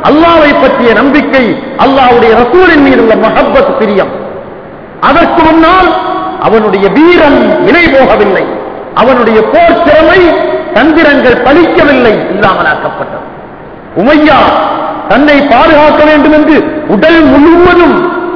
அல்லாவை பற்றிய நம்பிக்கை அல்லாவுடைய ரசூலின் மீது உள்ள மஹப்பத் பிரியம் அதற்கு முன்னால் அவனுடைய வீரம் விலை போகவில்லை அவனுடைய போர் திறமை தந்திரங்கள் பலிக்கவில்லை இல்லாமலாக்கப்பட்டது உமையா தன்னை பாதுகாக்க வேண்டும் என்று உடல் முழுவதும்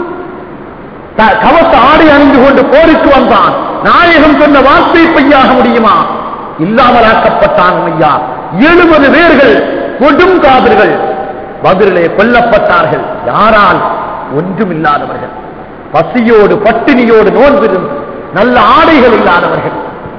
த- கவச ஆடை அணிந்து கொண்டு போருக்கு வந்தான் நாயகம் சொன்ன வார்த்தை பொய்யாக முடியுமா இல்லாமலாக்கப்பட்டான் ஐயா எழுபது பேர்கள் கொடும் காதல்கள் பதிலே கொல்லப்பட்டார்கள் யாரால் ஒன்றும் இல்லாதவர்கள் பசியோடு பட்டினியோடு நோன்பிருந்து நல்ல ஆடைகள் இல்லாதவர்கள்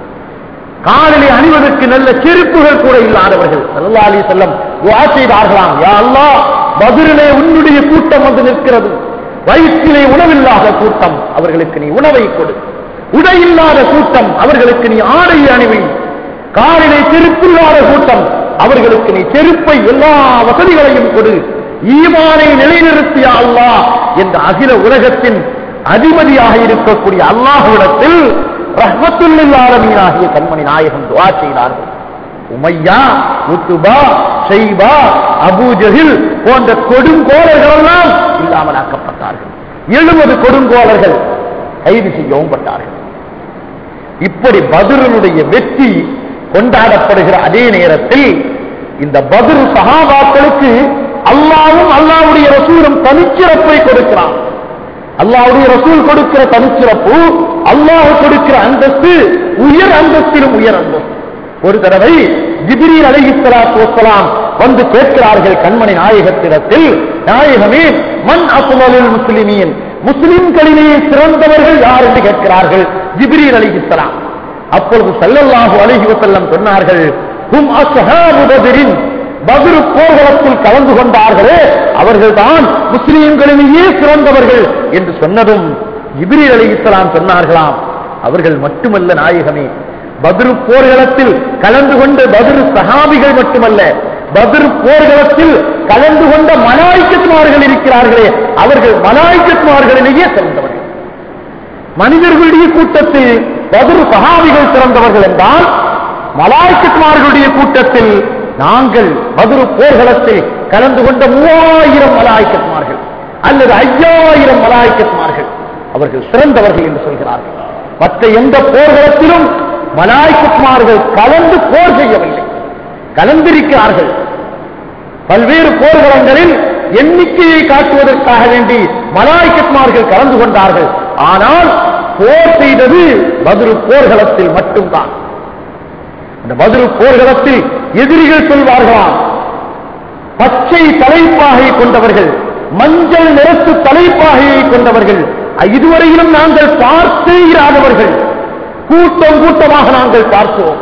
காலிலே அணிவதற்கு நல்ல செருப்புகள் கூட இல்லாதவர்கள் ஸல்லல்லாஹு அலைஹி வஸல்லம் துஆ செய்தார்களாம் யா அல்லாஹ் பதிரிலே உன்னுடைய கூட்டம் வந்து நிற்கிறது வயிற்றிலே உணவில்லாத கூட்டம் அவர்களுக்கு நீ உணவை கொடு உடை இல்லாத கூட்டம் அவர்களுக்கு நீ ஆடையை அணிவி காலிலே செருப்பில்லாத கூட்டம் அவர்களுக்கு நீ செருப்பை எல்லா வசதிகளையும் கொடு ஈமானை நிலைநிறுத்திய அல்லாஹ் என்ற அகில உலகத்தின் அதிபதியாக இருக்கக்கூடிய அல்லாஹ்விடத்தில் ரஹ்மத்துல்லில் ஆலமீனாகிய கண்மணி நாயகம் துஆ செய்தார்கள் Umayya Utba Shaiba Abu Jahl போன்ற கொடுங்கோலர்கள் எல்லாம் இல்லாமலாக்கப்பட்டார்கள் எழுபது கொடுங்கோலர்கள் கைது செய்யவும் பட்டார்கள் இப்படி பதுரனுடைய வெற்றி கொண்டாடப்படுகிற அதே நேரத்தில் இந்த பதுரு சகாபாக்களுக்கு அல்லாவும் அல்லாவுடைய ரசூலும் தனிச்சிறப்பை கொடுக்கிறான் அல்லாவுடைய ரசூல் கொடுக்கிற தனிச்சிறப்பு அல்லாஹ் கொடுக்கிற அந்தஸ்து உயர் அந்தஸ்திலும் உயர் அந்தஸ்து ஒரு தடவை ஜிபிரீல் அலைஹிஸ்ஸலாத்து வஸ்ஸலாம் வந்து கேட்கிறார்கள் கண்மணி நாயகத்திடத்தில் நாயகமே மன் அப்லலுல் முஸ்லிமீன் முஸ்லிம்களிலேயே சிறந்தவர்கள் யார் என்று கேட்கிறார்கள் ஜிப்ரீல் அலைஹிஸ்ஸலாம் அப்பொழுது ஸல்லல்லாஹு அலைஹி வஸல்லம் சொன்னார்கள் ஹும் அஸ்ஹாபு பத்ரின் பத்ரு போர்க்களத்தில் கலந்து கொண்டார்களே அவர்கள்தான் முஸ்லிம்களிலேயே சிறந்தவர்கள் என்று சொன்னதும் ஜிப்ரீல் அலைஹிஸ்ஸலாம் சொன்னார்களாம் அவர்கள் மட்டுமல்ல நாயகமே பத்ரு போர்க்களத்தில் கலந்து கொண்ட பத்ரு சஹாபிகள் மட்டுமல்ல பத்ரு போர்க்களத்தில் கலந்து கொண்ட மலாய்க்கத்மார்கள் இருக்கிறார்களே அவர்கள் மலாய்க்கத்மார்களிலேயே சிறந்தவர்கள் மனிதர்களுடைய கூட்டத்தில் பத்ரு சஹாபிகள் சிறந்தவர்கள் என்றால் மலாய்க்கத்மார்களுடைய கூட்டத்தில் நாங்கள் பத்ரு போர்க்களத்தில் கலந்து கொண்ட மூவாயிரம் மலாய்க்கத்மார்கள் அல்லது ஐயாயிரம் மலாய்க்கத்மார்கள் அவர்கள் சிறந்தவர்கள் என்று சொல்கிறார்கள் மற்ற எந்த போர்க்களத்திலும் மலாய்க்கத்மார்கள் கலந்து போர் செய்யவில்லை கலந்திருக்கிறார்கள் பல்வேறு போர்க்களங்களில் எண்ணிக்கையை காட்டுவதற்காக வேண்டி மலாய்க்கத்மார்கள் கலந்து கொண்டார்கள் ஆனால் போர் செய்தது பதிரு போர்க்களத்தில் மட்டும்தான் அந்த பதிரு போர்க்களத்தில் எதிரிகள் சொல்வார்களாம் பச்சை தலைப்பாகை கொண்டவர்கள் மஞ்சள் நிறத்து தலைப்பாகையை கொண்டவர்கள் இதுவரையிலும் நாங்கள் பார்த்தே இராதவர்கள் கூட்டம் கூட்டமாக நாங்கள் பார்த்தோம்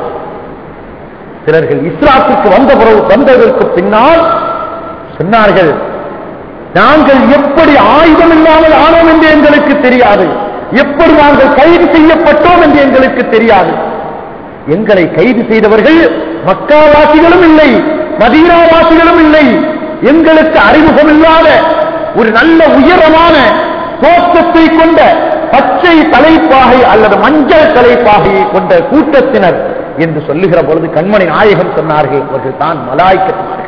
சிலர்கள் இஸ்லாத்துக்கு வந்த பிறகு வந்ததற்கு பின்னால் சொன்னார்கள் நாங்கள் எப்படி ஆயுதம் இல்லாமல் ஆனோம் என்று எங்களுக்கு தெரியாது எப்படி நாங்கள் கைது செய்யப்பட்டோம் என்று எங்களுக்கு தெரியாது எங்களை கைது செய்தவர்கள் மக்காவாசிகளும் இல்லை மதீனாவாசிகளும் இல்லை எங்களுக்கு அறிமுகம் இல்லாத ஒரு நல்ல உயரமான தோற்றத்தை கொண்ட பச்சை தலைப்பாகை அல்லது மஞ்சள் தலைப்பாகையை கொண்ட கூட்டத்தினர் என்று சொல்லுகிற பொழுது கண்மணி நாயகம் சொன்னார்கள் அவர்கள் தான் மலாய்க்கத்மார்கள்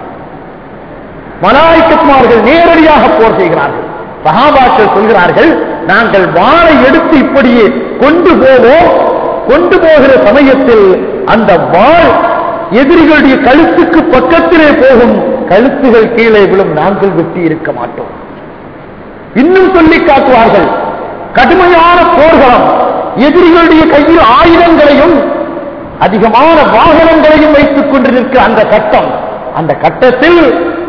மலாய்க்கத்மார்கள் நேரடியாக போர் செய்கிறார்கள் சகாபாக்கள் சொல்கிறார்கள் நாங்கள் வாளை எடுத்து இப்படியே கொண்டு போவோம் கொண்டு போகிற சமயத்தில் அந்த வாள் எதிரிகளுடைய கழுத்துக்கு பக்கத்திலே போகும் கழுத்துகள் கீழே விழும் நாங்கள் வெட்டி இருக்க மாட்டோம் இன்னும் சொல்லி காட்டுவார்கள் கடுமையான போர்களும் எதிரிகளுடைய கையில் ஆயுதங்களையும் அதிகமான வாகனங்களையும் வைத்துக் கொண்டிருக்கிற அந்த கட்டம் அந்த கட்டத்தில்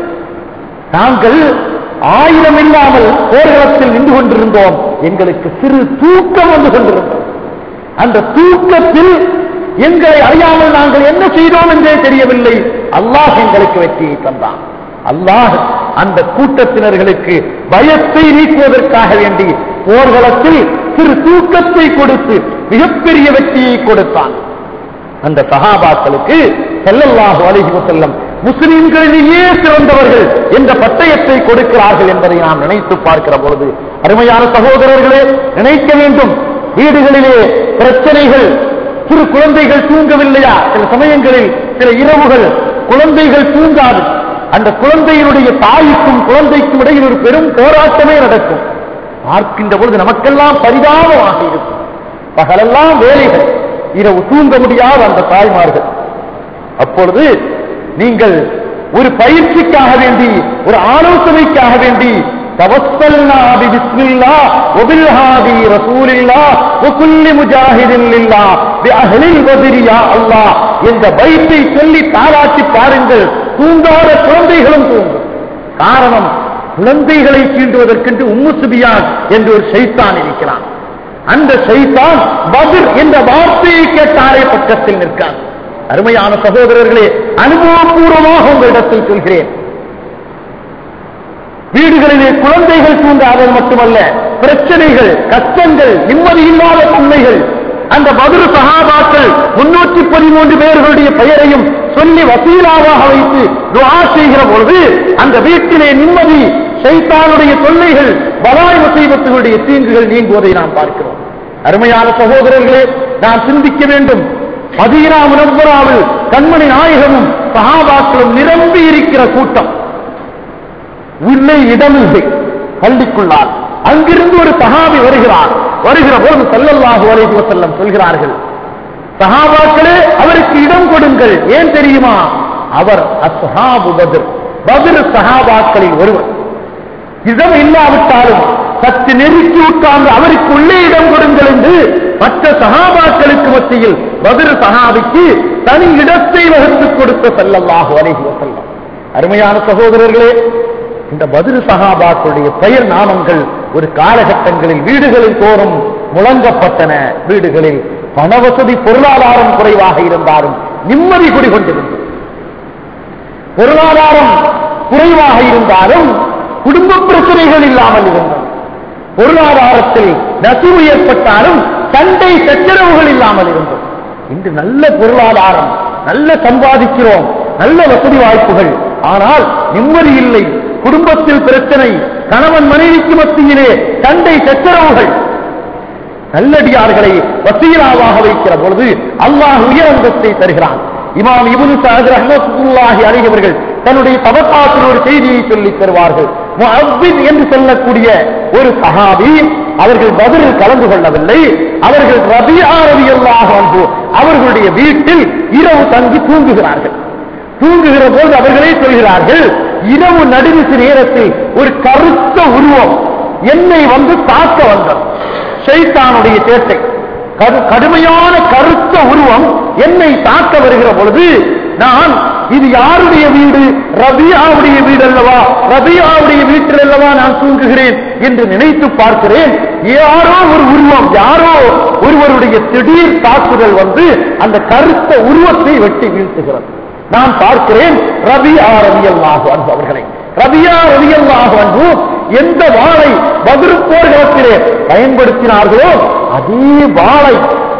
நாங்கள் ஆயுதம் இல்லாமல் போர்க்களத்தில் நின்று கொண்டிருந்தோம் எங்களுக்கு சிறு தூக்கம் வந்து கொண்டிருந்தோம் அந்த தூக்கத்தில் எங்களை அறியாமல் நாங்கள் என்ன செய்தோம் என்றே தெரியவில்லை அல்லாஹ் எங்களுக்கு வெற்றியை தந்தான் அல்லாஹ் அந்த கூட்டத்தினர்களுக்கு பயத்தை நீக்குவதற்காக வேண்டி போர்க்களத்தில் சிறு தூக்கத்தை கொடுத்து மிகப்பெரிய வெற்றியை கொடுத்தான் அந்த சகாபாக்களுக்கு செல்லல்லாஹு அலைஹி வஸல்லம் முஸ்லிம்களிலேயே சிறந்தவர்கள் என்ற பட்டயத்தை கொடுக்கிறார்கள் என்பதை நாம் நினைத்து பார்க்கிற பொழுது அருமையான சகோதரர்களே நினைக்க வேண்டும் வீடுகளிலே பிரச்சனைகள் சிறு குழந்தைகள் தூங்கவில்லையா சில சமயங்களில் சில இரவுகள் குழந்தைகள் தூங்காது அந்த குழந்தையினுடைய தாய்க்கும் குழந்தைக்கும் இடையில் ஒரு பெரும் போராட்டமே நடக்கும் பார்க்கின்ற பொழுது நமக்கெல்லாம் பரிதாபமாக இருக்கும் பகலெல்லாம் வேலைகள் இரவு தூங்க முடியாத அந்த தாய்மார்கள் அப்பொழுது நீங்கள் ஒரு பயிற்சிக்காக வேண்டி ஒரு ஆலோசனைக்காக வேண்டி توسلنا ببسم الله وبالهادي رسول الله وكل مجاهد لله بأهل البدر يا الله என்ற பைத்தை சொல்லி தாளாட்டி பாருங்கள் தூங்காத குழந்தைகளும் தூங்கும் காரணம் குழந்தைகளை கீண்டுவதற்கென்று உம்மு சுபியான் என்று ஒரு ஷைத்தான் இருக்கிறான் அந்த ஷைத்தான் பதிர் என்ற வார்த்தையை கேட்டாலே பக்கத்தில் நிற்கான் அருமையான சகோதரர்களே அனுபவபூர்வமாக உங்களிடத்தில் சொல்கிறேன் வீடுகளிலே குழந்தைகள் தூங்காதது மட்டுமல்ல பிரச்சனைகள் கஷ்டங்கள் நிம்மதியில்லாத தன்மைகள் அந்த பதிரு சகாபாக்கள் முன்னூற்றி பதிமூன்று பேர்களுடைய பெயரையும் சொல்லி வசீலாவாக வைத்து துஆ செய்கிற பொழுது அந்த வீட்டிலே நிம்மதி சைத்தானுடைய தொல்லைகள் பலாய் முசீபத்துகளுடைய தீங்குகள் நீங்குவதை நாம் பார்க்கிறோம் அருமையான சகோதரர்களே நாம் சிந்திக்க வேண்டும் மதீனா முனவராவில் கண்மணி நாயகமும் சகாபாக்களும் நிரம்பி இருக்கிற கூட்டம் உள்ளே இடமில்லை பள்ளிக்குள்ளார் அங்கிருந்து ஒரு சஹாபி வருகிறார் வருகிற போது சல்லல்லாஹு அலைஹி வஸல்லம் சொல்கிறார்கள் சஹாபாக்களே அவருக்கு இடம் கொடுங்கள் ஏன் தெரியுமா அவர் அஸ்ஹாபு பத்ர் பத்ர் சஹாபாக்களில் ஒருவர் இடம் இல்லாவிட்டாலும் சற்று நெருக்கி உட்கார்ந்து அவருக்கு உள்ளே இடம் கொடுங்கள் என்று மற்ற சகாபாக்களுக்கு மத்தியில் பதில் சகாபிக்கு தனி இடத்தை வகுத்துக் கொடுத்த சல்லல்லாஹு அலைஹி வஸல்லம் அருமையான சகோதரர்களே இந்த பதில் சகாபாக்களுடைய பெயர் நாமங்கள் ஒரு காலகட்டங்களில் வீடுகளில் தோறும் முழங்கப்பட்டன வீடுகளில் பணவசதி பொருளாதாரம் குறைவாக இருந்தாலும் நிம்மதி குடிகொண்டிருந்தது பொருளாதாரம் குறைவாக இருந்தாலும் குடும்ப பிரச்சனைகள் இல்லாமல் இருந்தது பொருளாதாரத்தில் நசிவு ஏற்பட்டாலும் சண்டை சச்சரவுகள் இல்லாமல் இருந்தது இன்று நல்ல பொருளாதாரம் நல்ல சம்பாதிக்கிறோம் நல்ல வசதி வாய்ப்புகள் ஆனால் நிம்மதி இல்லை குடும்பத்தில் பிரச்சனை கணவன் மனைவிக்கு மத்தியிலே சண்டை சச்சரவுகள் நல்லடியார்களை வசீலாவாக வைக்கிற பொழுது அல்லாஹ் உயர் அந்தஸ்தை தருகிறான் இமாம் இபுனு சஹத் ரஹ்மத்துல்லாஹி அலைஹவர்கள் தன்னுடைய தபக்காத்தில் ஒரு செய்தியை சொல்லித் தருவார்கள் முஅவ்வின் என்று சொல்லக்கூடிய ஒரு சஹாபி அவர்கள் பதிலில் கலந்து கொள்ளவில்லை அவர்கள் ரபியா ரலியல்லாஹு அன்ஹு அவர்களுடைய வீட்டில் இரவு தங்கி தூங்குகிறார்கள் தூங்குகிற போது அவர்களே சொல்கிறார்கள் இரவு நடுநிசு நேரத்தில் ஒரு கருத்த உருவம் என்னை வந்து தாக்க வந்தது ஷைத்தானுடைய சேட்டை கடு- கடுமையான கருத்த உருவம் என்னை தாக்க வருகிற பொழுது நான் இது யாருடைய வீடு ரபியாவுடைய வீடு அல்லவா ரபியாவுடைய வீட்டில் அல்லவா நான் தூங்குகிறேன் என்று நினைத்து பார்க்கிறேன் யாரோ ஒரு உருவம் யாரோ ஒருவருடைய திடீர் தாக்குதல் வந்து அந்த கருத்த உருவத்தை வெட்டி வீழ்த்துகிறது நான் பார்க்கிறேன் ரபியா ரவியல்லாஹு அன்பு அவர்களை ரபியா ரவியல்லாஹு அன்பு எந்த வாளை பதிரு போர்க்களத்திலே பயன்படுத்தினார்களோ அதே வாளை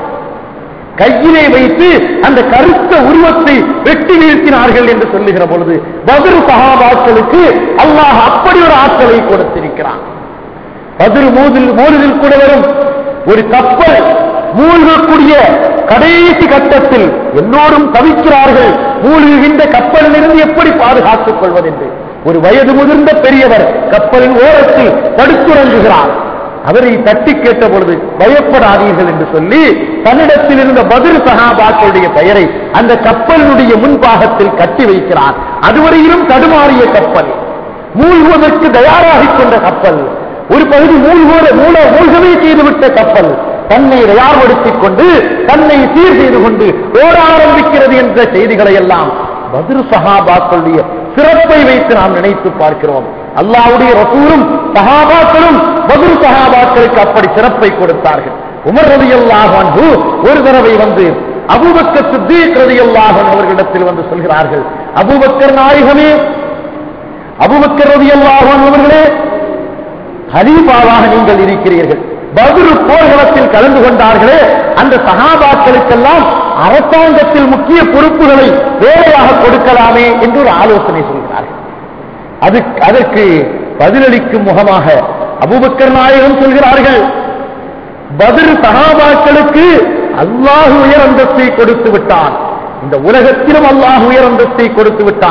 கையிலே வைத்து அந்த கருத்த உருவத்தை வெட்டி வீழ்த்தினார்கள் என்று சொல்லுகிற பொழுது பதிரு சகாபாக்களுக்கு அல்லாஹ் அப்படி ஒரு ஆற்றலை கொடுத்திருக்கிறான் பதிரு மூதில் மூலில் கூட வரும் ஒரு கப்பல் மூழ்கக்கூடிய கடைசி கட்டத்தில் எல்லோரும் தவிக்கிறார்கள் மூழ்குகின்ற கப்பலிலிருந்து எப்படி பாதுகாத்துக் கொள்வதென்று ஒரு வயது முதிர்ந்த பெரியவர் கப்பலின் ஓரத்தில் படுத்துறங்குகிறார் அவரை தட்டி கேட்ட பொழுது பயப்படாதீர்கள் என்று சொல்லி தன்னிடத்தில் இருந்த பதில் சகாபாக்களுடைய பெயரை அந்த கப்பலினுடைய முன்பாகத்தில் கட்டி வைக்கிறார் அதுவரையிலும் தடுமாறிய கப்பல் மூழ்குவதற்கு தயாராகிக் கொண்ட கப்பல் ஒரு பகுதி மூழ்குவத மூல மூழ்கவே செய்துவிட்ட கப்பல் தன்னை தயார்படுத்திக் கொண்டு தன்னை சீர் செய்து கொண்டு ஓட ஆரம்பிக்கிறது என்ற செய்திகளை எல்லாம் பதில் சகாபாக்களுடைய சிறப்பை வைத்து நாம் நினைத்து பார்க்கிறோம் அல்லாவுடைய ரசூலும் சகாபாக்களும் பதில் சகாபாக்களுக்கு அப்படி சிறப்பை கொடுத்தார்கள் உமர் ரதியல்லாஹு அன்ஹு ஒரு தடவை வந்து அபூபக்கர் சித்தீக் ரதியல்லாஹு அன்ஹு அவர்களிடத்தில் வந்து சொல்கிறார்கள் அபூபக்கர் நாயகமே அபூபக்கர் ரதியல்லாஹு அன்ஹு அவர்களே ஹலீஃபாவாக நீங்கள் இருக்கிறீர்கள் பதுரு போர்க்களத்தில் கலந்து கொண்டார்களே அந்த சகாபாக்களுக்கெல்லாம் அரசாங்கத்தில் முக்கிய பொறுப்புகளை வேலையாக கொடுக்கலாமே என்று ஒரு ஆலோசனை சொல்கிறார்கள் அது அதற்கு பதிலளிக்கும் முகமாக அபூபக்கர் நாயகம் சொல்கிறார்கள் பதில் சகாபாக்களுக்கு அல்லாஹ் உயர் அந்தஸ்தை கொடுத்து விட்டான் இந்த உலகத்திலும் அல்லாஹ் உயர் அந்தஸ்தை கொடுத்து விட்டான்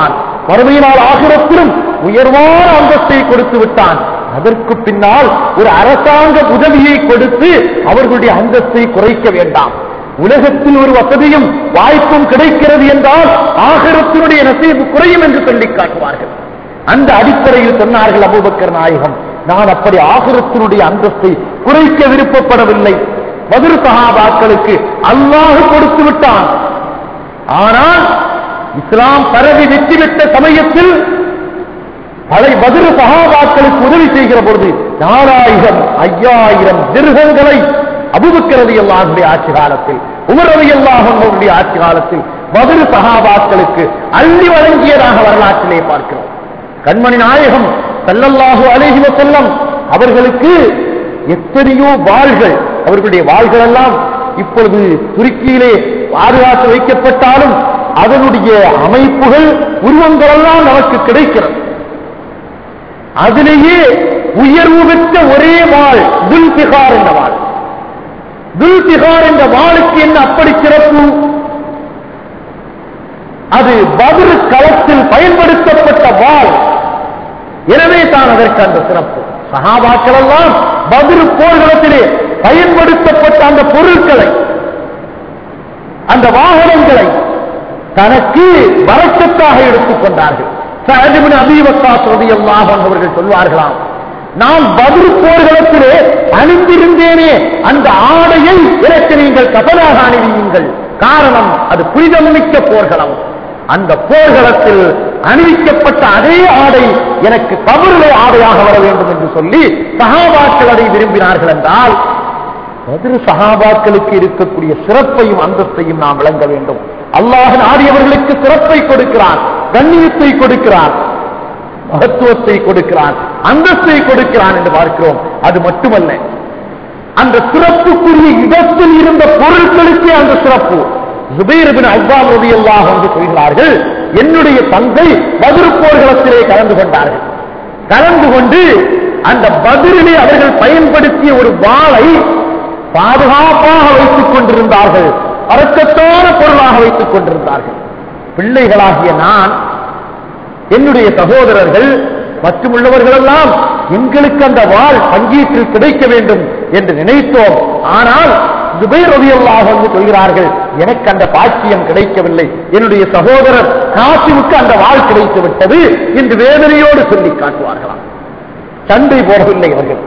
மறுமையினால் ஆகிரத்திலும் உயர்வான அந்தஸ்தை கொடுத்து விட்டான் அதற்கு பின்னால் ஒரு அரசாங்க உதவியை கொடுத்து அவர்களுடைய அந்தஸ்தை குறைக்க வேண்டாம் உலகத்தில் ஒரு வசதியும் வாய்ப்பும் கிடைக்கிறது என்றால் ஆகிரத்தினுடைய நசீபு குறையும் என்று சொல்லி காட்டுவார்கள் அந்த அடிப்படையில் சொன்னார்கள் அபூபக்கர் நாயகம் நான் அப்படி ஆகிரத்தினுடைய அந்தஸ்தை குறைக்க விருப்பப்படவில்லை பதில் சகாபாக்களுக்கு அல்லாஹ் கொடுத்து விட்டான் ஆனால் இஸ்லாம் பரவி வெற்றி பெற்ற சமயத்தில் பழைய பதில் சகாபாக்களுக்கு உதவி செய்கிற பொழுது நாலாயிரம் ஐயாயிரம் திருகங்களை அபுபக்கரதி அல்லாஹுடைய ஆட்சி காலத்தில் உமரவி அல்லாஹனுடைய ஆட்சி காலத்தில் பதில் சகாபாக்களுக்கு அள்ளி வழங்கியதாக வரலாற்றிலே பார்க்கிறோம் கண்மணி நாயகம் சல்லல்லாஹு அலைஹி வஸல்லம் அவர்களுக்கு எத்தனையோ வாள்கள் அவர்களுடைய வாள்கள் எல்லாம் இப்பொழுது துருக்கியிலே பாதுகாத்து வைக்கப்பட்டாலும் அதனுடைய அமைப்புகள் உருவங்கள் எல்லாம் நமக்கு கிடைக்கிறது அதிலேயே உயர்வு பெற்ற ஒரே வாள் துல்பிகார் என்ற வாள் துல்பிகார் என்ற வாளுக்கு என்ன அப்படி சிறப்பு அது பதில் களத்தில் பயன்படுத்தப்பட்ட வாள் எனவே தான் அதற்கு அந்த சிறப்பு சகாபாக்கள் எல்லாம் பதில் போர்க்களத்திலே பயன்படுத்தப்பட்ட அந்த பொருட்களை அந்த வாகனங்களை தனக்கு வரக்கத்தாக எடுத்துக் கொண்டார்கள் சஹஜபின் அபீவக்காஸ் ரதியல்லாஹு அன்ஹு அவர்கள் சொல்வார்களாம் நான் பதில் போர்க்களத்திலே அணிந்திருந்தேனே அந்த ஆடையை எனக்கு நீங்கள் கபலாக அணிவியுங்கள் காரணம் அது புனிதம் மிக்க போர்க்களம் அந்த போர்க்களத்தில் அணிவிக்கப்பட்ட அதே ஆடை எனக்கு கபருளை ஆடையாக வர வேண்டும் என்று சொல்லி சகாபாக்கள் அதை விரும்பினார்கள் என்றால் பதில் சகாபாக்களுக்கு இருக்கக்கூடிய சிறப்பையும் அந்தஸ்தையும் நாம் விளங்க வேண்டும் அல்லாஹ் நாடியவர்களுக்கு சிறப்பை கொடுக்கிறான் கண்ணியத்தை கொடுக்கிறான் மகத்துவத்தை கொடுக்கிறான் அந்தஸ்தை கொடுக்கிறான் என்று பார்க்கிறோம் அது மட்டுமல்ல அந்த சிறப்புக்குரிய இடத்தில் இருந்த பொருட்களுக்கே அந்த சிறப்பு ஜுபைரபின் அவ்வாம் ரவி அல்லாஹ் என்று சொல்கிறார்கள் என்னுடைய தந்தை பதில் போர்களத்திலே கலந்து கொண்டார்கள் கலந்து கொண்டு அந்த பதிலிலே அவர்கள் பயன்படுத்திய ஒரு வாளை பாதுகாப்பாக வைத்துக் கொண்டிருந்தார்கள் அரக்கத்தான பொருளாக வைத்துக் கொண்டிருந்தார்கள் பிள்ளைகளாகிய நான் என்னுடைய சகோதரர்கள் மற்றும் உள்ளவர்களெல்லாம் எங்களுக்கு அந்த வாழ் பங்கீட்டில் கிடைக்க வேண்டும் என்று நினைத்தோம் ஆனால் ஜுபைர் ரவியல்லாக வந்து சொல்கிறார்கள் எனக்கு அந்த பாக்கியம் கிடைக்கவில்லை என்னுடைய சகோதரர் காசிமுக்கு அந்த வாழ் கிடைத்து விட்டது என்று வேதனையோடு சொல்லி காட்டுவார்களாம் சண்டை போடவில்லை அவர்கள்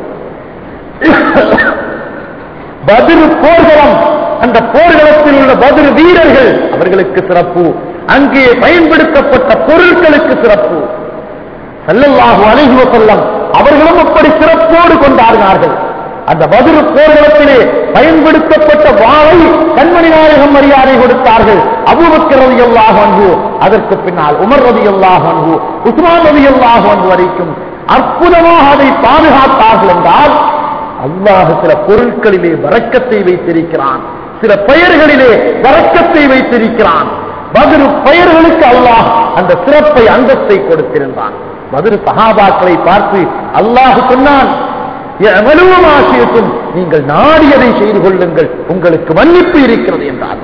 பதில் போர்க்களம் அந்த போர்க்களத்தில் உள்ள பதில் வீரர்கள் அவர்களுக்கு சிறப்பு அங்கே பயன்படுத்தப்பட்ட பொருட்களுக்கு சிறப்பு சல்லல்லாஹு அலைஹி வஸல்லம் அவர்களும் அப்படி சிறப்போடு கொண்டாடினார்கள் அந்த பதில் போர்க்களத்திலே பயன்படுத்தப்பட்ட வாளை கண்மணி நாயகம் மரியாதை கொடுத்தார்கள் அபூபக்கர் ரலியல்லாஹு அன்ஹு அதற்கு பின்னால் உமர் ரலியல்லாஹு அன்ஹு உஸ்மான் ரலியல்லாஹு அன்ஹு வரைக்கும் அற்புதமாக அதை பாதுகாத்தார்கள் என்றால் அல்லாஹ் சில பொருட்களிலே வரக்கத்தை வைத்திருக்கிறான் சில பெயர்களிலே வரக்கத்தை வைத்திருக்கிறான் பதிரு பெயர்களுக்கு அல்லாஹ் அந்த சிறப்பை அந்தஸ்தை கொடுத்திருந்தான் பதிரு சகாபாக்களை பார்த்து அல்லாஹ் சொன்னான் எவ்வளவு ஆசியத்தும் நீங்கள் நாடியதை செய்து கொள்ளுங்கள் உங்களுக்கு மன்னிப்பு இருக்கிறது என்றார்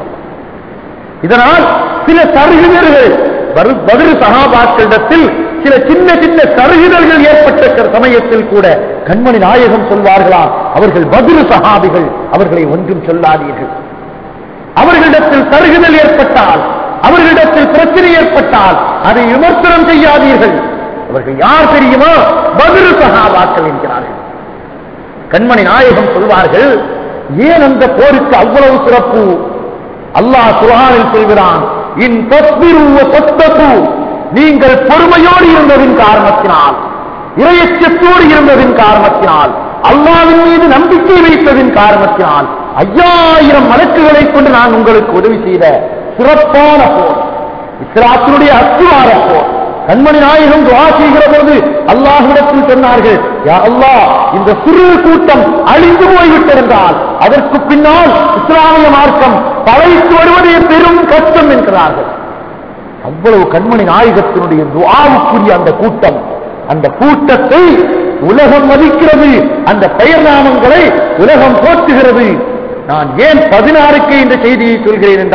இதனால் சில தருகிதர்கள் பதிரு சகாபாக்களிடத்தில் சில சின்ன சின்ன தருகிதல்கள் ஏற்பட்ட சமயத்தில் கூட கண்மணி நாயகம் சொல்வார்களாம் அவர்கள் பதிரு சகாபிகள் அவர்களை ஒன்றும் சொல்லாதீர்கள் அவர்களிடத்தில் தருகுதல் ஏற்பட்டால் அவர்களிடத்தில் பிரச்சனை ஏற்பட்டால் அதை விமர்சனம் செய்யாதீர்கள் அவர்கள் யார் தெரியுமா பதிரு சகாபாக்கள் என்கிறார்கள் கண்மணி நாயகம் சொல்வார்கள் ஏன் அந்த போருக்கு அவ்வளவு சிறப்பு அல்லாஹ் குரானில் சொல்கிறான் இன் தஸ்பிரு தத்தகு நீங்கள் பொறுமையோடு இருந்ததின் காரணத்தினால் இரையச்சத்தோடு இருந்ததின் காரணத்தினால் அல்லாவின் மீது நம்பிக்கை வைத்ததின் காரணத்தினால் ஐயாயிரம் மலக்குகளை கொண்டு நான் உங்களுக்கு உதவி செய்த சிறப்பான போர் இஸ்லாத்தினுடைய அத்துவார போர் கண்மணி நாயகம் துவா செய்கிற போது அல்லாஹ்விடத்தில் சொன்னார்கள் யா அல்லாஹ் இந்த சிறு கூட்டம் அழிந்து போய்விட்டிருந்தால் அதற்கு பின்னால் இஸ்லாமிய மார்க்கம் பழைத்து வருவதே பெரும் கஷ்டம் என்கிறார்கள் அவ்வளவு கண்மணி நாயகத்தினுடைய துவாவுக்குரிய அந்த கூட்டம் அந்த கூட்டத்தை உலகம் மதிக்கிறது அந்த பெயர் நாமங்களை உலகம் போற்றுகிறது நான் ஏன் பதினாறுக்கு இந்த செய்தியை சொல்கிறேன் என்றால்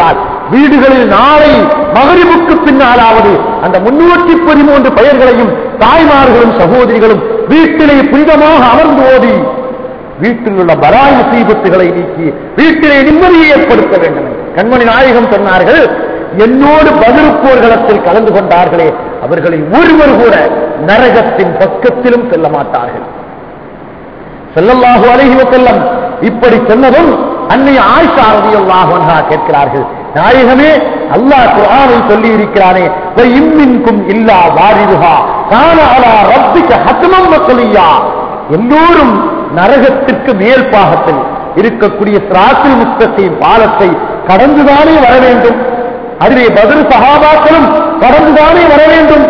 வீடுகளில் நாளை மகரிபுக்கு பின்னாலாவது அந்த முன்னூற்றி பதிமூன்று பெயர்களையும் தாய்மார்களும் சகோதரிகளும் வீட்டிலே புனிதமாக அமர்ந்து ஓதி வீட்டில் உள்ள பராய் முசீபத்துகளை நீக்கி வீட்டிலே நிம்மதியை ஏற்படுத்த வேண்டும் என்று கண்மணி நாயகம் சொன்னார்கள் என்னோடு பதில் போர்களத்தில் கலந்து கொண்டார்களே அவர்களில் ஒருவர் கூட நரகத்தின் பக்கத்திலும் செல்ல மாட்டார்கள் செல்லல்லாஹு அலைஹி வஸல்லம் இப்படி சொன்னதும் அன்னை ஆயிஷா ரலியல்லாஹு அன்ஹா கேட்கிறார்கள் நாயகமே அல்லாஹ் குர்ஆனில் சொல்லி இருக்கிறானே வ இம்மின்கும் இல்லா வாரிதுஹா கான அலா ரப்பிக ஹத்மம் மக்லியா எல்லோரும் நரகத்திற்கு மேல் பாகத்தில் இருக்கக்கூடிய சிராசில் முஸ்தத்தின் பாலத்தை கடந்துதானே வர வேண்டும் அதிலே பதில் சகாபாக்களும் கடந்துதானே வர வேண்டும்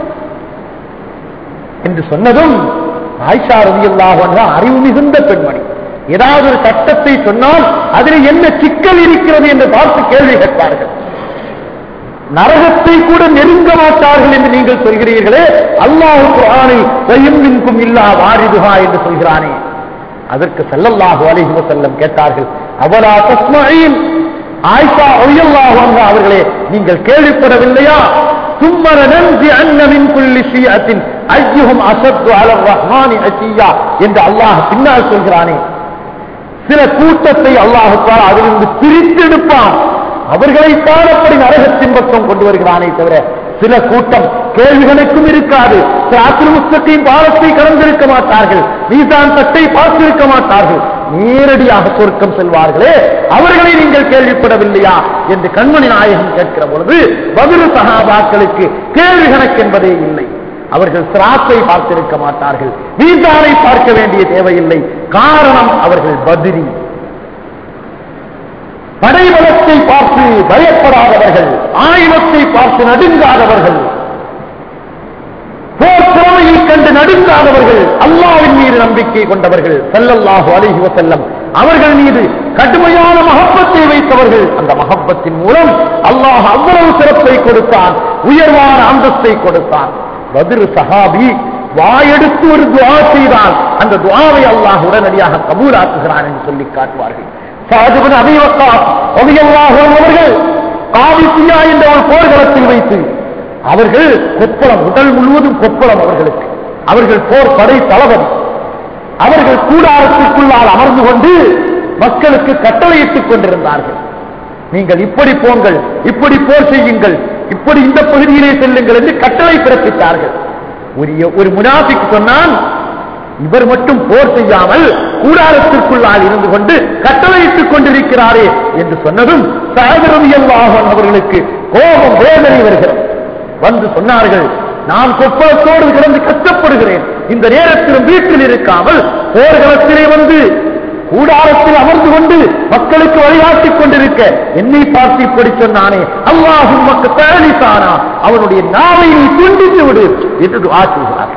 என்று சொன்னதும் ஆயிஷா ரதியல்லாஹு அறிவு மிகுந்த பெண்மணி ஏதாவது ஒரு சட்டத்தை சொன்னால் அதில் என்ன சிக்கல் இருக்கிறது என்று பார்த்து கேள்வி கேட்பார்கள் நரகத்தை கூட நெருங்க மாட்டார்கள் என்று நீங்கள் சொல்கிறீர்களே அல்லாஹு குர்ஆனில் வயம்மின்கும் இல்லா வாரிதுஹா என்று சொல்கிறானே அதற்கு ஸல்லல்லாஹு அலைஹி வஸல்லம் கேட்டார்கள் அவலா தஸ்மஈன் ஆயிஷா ரலியல்லாஹு அன்ஹா அவர்களே நீங்கள் கேள்விப்படவில்லையா ثم لننزعن من كل شيعة أيهم أشد على الرحمن عتيا என்று அல்லாஹ் பின்னால் சொல்கிறானே சில கூட்டத்தை அல்லாஹு தாலா அதிலிருந்து பிரித்தெடுப்பான் அவர்களைத்தான் அப்படி நரகத்தின் பக்கம் கொண்டு வருகிறானே தவிர சில கூட்டம் கேள்விகளுக்கும் இருக்காது சிராத்தில் முஸ்தத்தின் பாலத்தை கடந்திருக்க மாட்டார்கள் மீசான் தட்டை பார்த்திருக்க மாட்டார்கள் நேரடியாக சொர்க்கம் செல்வார்களே அவர்களை நீங்கள் கேள்விப்படவில்லையா என்று கண்மணி நாயகம் கேட்கிற பொழுது பதில் சகாபாக்களுக்கு கேள்வி கணக்கு என்பதே இல்லை அவர்கள் சிராத்தை பார்த்திருக்க மாட்டார்கள் மீசானை பார்க்க வேண்டிய தேவையில்லை காரணம் அவர்கள் பதிரி படைபலத்தை பார்த்து பயப்படாதவர்கள் ஆயுதத்தை பார்த்து நடுங்காதவர்கள் போர் திறமையை கண்டு நடுங்காதவர்கள் அல்லாவின் மீது நம்பிக்கை கொண்டவர்கள் செல்லல்லாஹு அலைஹி வஸல்லம் அவர்கள் மீது கடுமையான மகப்பத்தை வைத்தவர்கள் அந்த மகப்பத்தின் மூலம் அல்லாஹ் அவ்வளவு சிறப்பை கொடுத்தான் உயர்வான அந்தஸ்தை கொடுத்தான் பதிரு சஹாபி வாயெடுத்து ஒரு துவா செய்தால் அந்த துவாவை அல்லாஹ் உடனடியாக கபூலாக்குகிறான் என்று சொல்லி காட்டுவார்கள் சாஜிபின் அபிவக்கா அவர்கள் காவிசியா என்ற ஒரு போர்க்களத்தில் வைத்து அவர்கள் கொப்பளம் உடல் முழுவதும் கொப்பளம் அவர்களுக்கு அவர்கள் போர் படை தளபதி அவர்கள் கூடாரத்திற்குள்ளால் அமர்ந்து கொண்டு மக்களுக்கு கட்டளையிட்டுக் கொண்டிருந்தார்கள் நீங்கள் இப்படி போங்கள் இப்படி போர் செய்யுங்கள் இப்படி இந்த பகுதியிலே செல்லுங்கள் என்று கட்டளை பிறப்பித்தார்கள் ஒரு ஒரு முனாஃபிக் சொன்னான் இவர் மட்டும் போர் செய்யாமல் கூடாரத்திற்குள்ளால் இருந்து கொண்டு கட்டளையிட்டுக் கொண்டிருக்கிறாரே என்று சொன்னதும் சகரவியல்லாகவன் அவர்களுக்கு கோபம் வேதனை வருகிறது வந்து சொன்னார்கள் நான் கொப்பளத்தோடு கிடந்து கஷ்டப்படுகிறேன் இந்த நேரத்திலும் வீட்டில் இருக்காமல் போர்களத்திலே வந்து கூடாரத்தில் அமர்ந்து கொண்டு மக்களுக்கு வழிகாட்டிக் கொண்டிருக்க என்னை பார்த்து இப்படி சொன்னானே அல்லாஹும் மக்கு தயாரித்தானா அவனுடைய நாவை நீ துண்டித்து விடு என்று துஆ செய்கிறார்கள்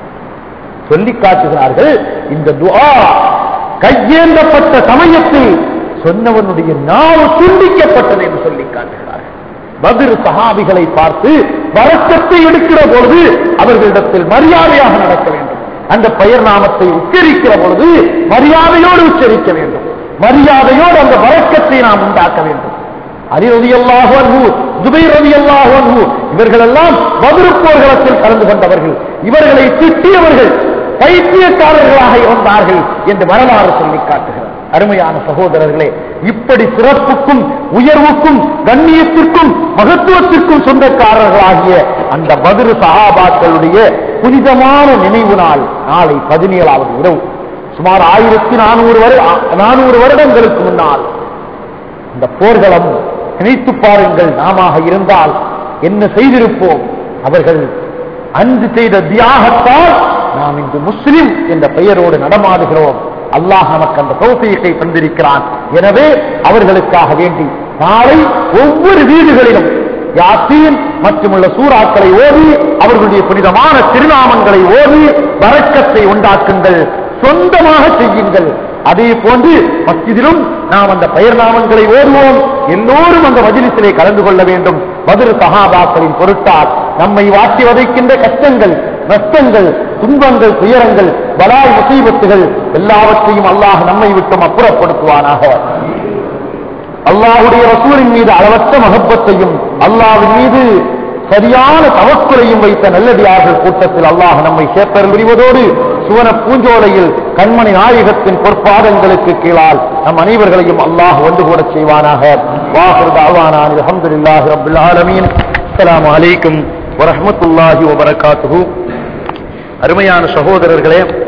சொல்லி காட்டுகிறார்கள் இந்த துஆ கையேந்தப்பட்ட சமயத்தில் சொன்னவனுடைய நாவு துண்டிக்கப்பட்டது என்று சொல்லி காட்டுகிறார்கள் பதிர் சஹாபிகளை பார்த்து வரக்கத்தை எடுக்கிற பொழுது அவர்களிடத்தில் மரியாதையாக நடக்க வேண்டும் அந்த பெயர் நாமத்தை உச்சரிக்கிற பொழுது மரியாதையோடு உச்சரிக்க வேண்டும் மரியாதையோடு அந்த வரக்கத்தை நாம் உண்டாக்க வேண்டும் அலி ரதி அல்லாஹு துபை ரதி அல்லாஹு இவர்கள் எல்லாம் பதில் போர்களத்தில் கலந்து கொண்டவர்கள் இவர்களை திட்டியவர்கள் பைத்தியக்காரர்களாக இருந்தார்கள் என்று வரலாறு சொல்லி காட்டுகிறார் அருமையான சகோதரர்களே இப்படி சிறப்புக்கும் உயர்வுக்கும் கண்ணியத்திற்கும் மகத்துவத்திற்கும் சொந்தக்காரர்களாகிய அந்த பதிரு சகாபாக்களுடைய புனிதமான நினைவு நாள் நாளை பதினேழாவது இரவு சுமார் ஆயிரத்தி நானூறு வரு நானூறு வருடங்களுக்கு முன்னால் இந்த போர்களும் நினைத்து பாருங்கள் நாம இருந்தால் என்ன செய்திருப்போம் அவர்கள் அன்று செய்த தியாகத்தால் நாம் இன்று முஸ்லிம் என்ற பெயரோடு நடமாடுகிறோம் அல்லாஹ் நமக்கு அந்த தௌசியத்தை தந்திருக்கிறான் எனவே அவர்களுக்காக வேண்டி நாளை ஒவ்வொரு வீடுகளிலும் யாத்தீன் மற்றும் உள்ள சூறாக்களை ஓதி அவர்களுடைய புனிதமான திருநாமங்களை ஓதி வரக்கத்தை உண்டாக்குங்கள் சொந்தமாக செய்யுங்கள் அதே போன்று மஸ்ஜிதிலும் நாம் அந்த பெயர் நாமங்களை ஓதுவோம் எல்லோரும் அந்த மஜிலிசிலே கலந்து கொள்ள வேண்டும் மதுர சகாபாக்களின் பொருட்டால் நம்மை வாட்டி வதைக்கின்ற கஷ்டங்கள் நஷ்டங்கள் துன்பங்கள் துயரங்கள் பலாய் முசீபத்துகள் எல்லாவற்றையும் அல்லாஹ் நம்மை விட்டும் அப்புறப்படுத்துவானாக அல்லாஹுடைய ரசூலின் மீது அளவற்ற மகப்பத்தையும் அல்லாஹ்வின் மீது சரியான தவக்குலையும் வைத்த நல்லடியார்கள் கூட்டத்தில் அல்லாஹ் நம்மை சேர்ப்பர் புரிவதோடு சுவன பூஞ்சோலையில் கண்மணி நாயகத்தின் பொற்பாதங்களுக்கு கீழால் நம் அனைவர்களையும் அல்லாஹ் ஒன்று கூட செய்வானாக வாஹர் தாவானான் அல்ஹம்துலில்லாஹி ரப்பில் ஆலமீன் அஸ்ஸலாமு அலைக்கும் வரஹ்மத்துல்லாஹி வபரகாத்துஹு அருமையான சகோதரர்களே